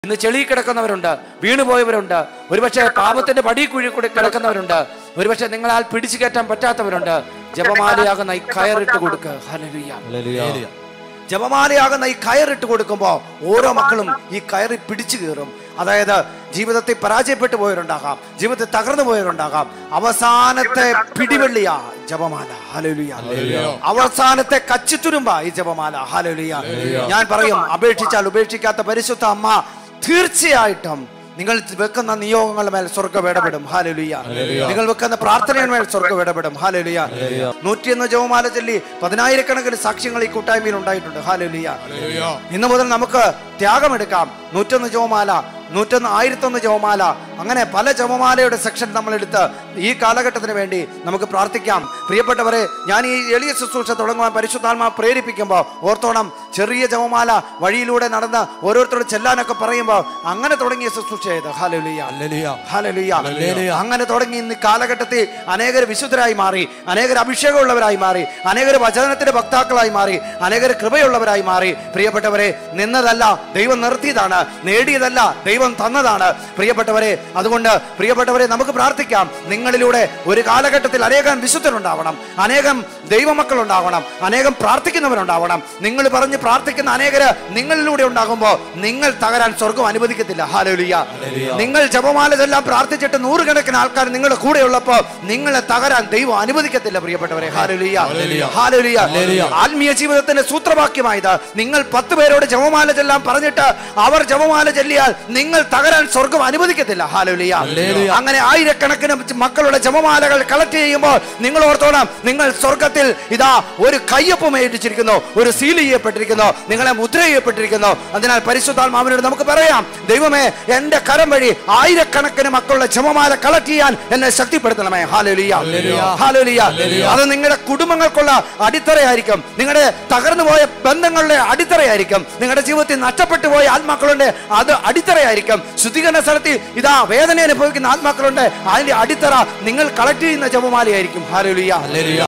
ഇന്ന് ചെളി കിടക്കുന്നവരുണ്ട് വീണുപോയവരുണ്ട് ഒരുപക്ഷെ പാപത്തിന്റെ പടി കുഴി കൂടി കിടക്കുന്നവരുണ്ട് ഒരുപക്ഷെ നിങ്ങളാൽ പിടിച്ചു കയറ്റാൻ പറ്റാത്തവരുണ്ട് ജപമാലയാകുന്ന ഈ കയറിട്ട് കൊടുക്കുക ഹല്ലേലൂയ ജപമാലയാകുന്ന ഈ കയറിട്ട് കൊടുക്കുമ്പോൾ ഓരോ മക്കളും ഈ കയറി പിടിച്ചു കയറും അതായത് ജീവിതത്തിൽ പരാജയപ്പെട്ടു പോയവരുണ്ടാകാം ജീവിതത്തിൽ തകർന്നു പോയവരുണ്ടാകാം അവസാനത്തെ പിടിവെള്ളിയാ ജപമാല ഹാലലുയ അവസാനത്തെ കച്ചിത്തുരുമ്പ ഈ ജപമാല ഹാലലുയ ഞാൻ പറയും അപേക്ഷിച്ചാൽ ഉപേക്ഷിക്കാത്ത പരിശുദ്ധ അമ്മ തീർച്ചയായിട്ടും നിങ്ങൾ വെക്കുന്ന നിയോഗങ്ങളുടെ മേൽ സ്വർഗ്ഗം ഇടപെടും ഹാലലുയ നിങ്ങൾ വെക്കുന്ന പ്രാർത്ഥനയുടെ മേൽ സ്വർഗ്ഗം ഇടപെടും ഹാലലുയ നൂറ്റിയൊന്ന് ജവമാല ചൊല്ലി പതിനായിരക്കണക്കിന് സാക്ഷ്യങ്ങൾ ഈ കൂട്ടായ്മയിൽ ഉണ്ടായിട്ടുണ്ട് ഹാലലുയ ഇന്ന് മുതൽ നമുക്ക് ത്യാഗമെടുക്കാം നൂറ്റൊന്ന് ജവമാല നൂറ്റൊന്ന് ആയിരത്തൊന്ന് ജവമാല അങ്ങനെ പല ജപമാലയുടെ സെക്ഷൻ നമ്മൾ എടുത്ത് ഈ കാലഘട്ടത്തിന് വേണ്ടി നമുക്ക് പ്രാർത്ഥിക്കാം പ്രിയപ്പെട്ടവരെ ഞാൻ ഈ എളിയ ശുശ്രൂഷ തുടങ്ങുവാൻ പരിശുദ്ധാത്മാ പ്രേരിപ്പിക്കുമ്പോൾ ഓർത്തോണം ചെറിയ ജപമാല വഴിയിലൂടെ നടന്ന് ഓരോരുത്തരോട് ചെല്ലാനൊക്കെ പറയുമ്പോൾ അങ്ങനെ തുടങ്ങിയ ശുശ്രൂഷ ചെയ്ത് ഹാലലുയ ഹല്ലേലൂയ. അങ്ങനെ തുടങ്ങി ഇന്ന് കാലഘട്ടത്തിൽ അനേകർ വിശുദ്ധരായി മാറി അനേകർ അഭിഷേകമുള്ളവരായി മാറി അനേകർ വചനത്തിന്റെ ഭക്താക്കളായി മാറി അനേകർ കൃപയുള്ളവരായി മാറി പ്രിയപ്പെട്ടവരെ നിന്നതല്ല ദൈവം നിർത്തിയതാണ് നേടിയതല്ല ദൈവം തന്നതാണ് പ്രിയപ്പെട്ടവരെ അതുകൊണ്ട് പ്രിയപ്പെട്ടവരെ നമുക്ക് പ്രാർത്ഥിക്കാം നിങ്ങളിലൂടെ ഒരു കാലഘട്ടത്തിൽ അനേകം വിശുദ്ധരുണ്ടാവണം അനേകം ദൈവമക്കൾ ഉണ്ടാവണം അനേകം പ്രാർത്ഥിക്കുന്നവരുണ്ടാവണം നിങ്ങൾ പറഞ്ഞ് പ്രാർത്ഥിക്കുന്ന അനേകര് നിങ്ങളിലൂടെ ഉണ്ടാകുമ്പോൾ നിങ്ങൾ തകരാൻ സ്വർഗം അനുവദിക്കത്തില്ല ഹാലോലിയ നിങ്ങൾ ജപമാല ചൊല്ലാൻ പ്രാർത്ഥിച്ചിട്ട് നൂറുകണക്കിന് ആൾക്കാർ നിങ്ങളുടെ കൂടെ ഉള്ളപ്പോ നിങ്ങളെ തകരാൻ ദൈവം അനുവദിക്കത്തില്ല പ്രിയപ്പെട്ടവരെ ഹാലോലിയ ഹാലോലിയ ആത്മീയ ജീവിതത്തിന്റെ സൂത്രവാക്യമായത് നിങ്ങൾ പത്ത് പേരോട് ജപമാല ചൊല്ലാൻ പറഞ്ഞിട്ട് അവർ ജപമാല ചൊല്ലിയാൽ നിങ്ങൾ തകരാൻ സ്വർഗം അനുവദിക്കത്തില്ല ഹാലോലിയ അങ്ങനെ ആയിരക്കണക്കിന് മക്കളുടെ ജപമാലകൾ കളക്ട് ചെയ്യുമ്പോൾ നിങ്ങൾ ഓർത്തോണം നിങ്ങൾ സ്വർഗത്തിൽ ഇതാ ഒരു കയ്യൊപ്പ് മേടിച്ചിരിക്കുന്നു ഒരു സീൽ ചെയ്യപ്പെട്ടിരിക്കുന്നു നിങ്ങളെ മുദ്ര ചെയ്യപ്പെട്ടിരിക്കുന്നു അതിനാൽ പരിശുദ്ധാത്മാവിനോട് നമുക്ക് പറയാം ദൈവമേ എന്റെ കരം വഴി ആയിരക്കണക്കിന് മക്കളുടെ ജപമാല കളക്ട് ചെയ്യാൻ എന്നെ ശക്തിപ്പെടുത്തണമേ ഹാലോലിയ ഹാലോലിയ അത് നിങ്ങളുടെ കുടുംബങ്ങൾക്കുള്ള അടിത്തറയായിരിക്കും നിങ്ങളുടെ തകർന്നു പോയ ബന്ധങ്ങളുടെ അടിത്തറയായിരിക്കും നിങ്ങളുടെ ജീവിതത്തിൽ നഷ്ടപ്പെട്ടു പോയ ആത്മാക്കളുണ്ട് അത് അടിത്തറയായിരിക്കും ശുദ്ധീകരണ സ്ഥലത്തിൽ ഇതാ വേദന അനുഭവിക്കുന്ന ആത്മാക്കളുണ്ട് അതിന്റെ അടിത്തറ നിങ്ങൾ കളക്ട് ചെയ്യുന്ന ജപമാലയായിരിക്കും ഹാലോലിയ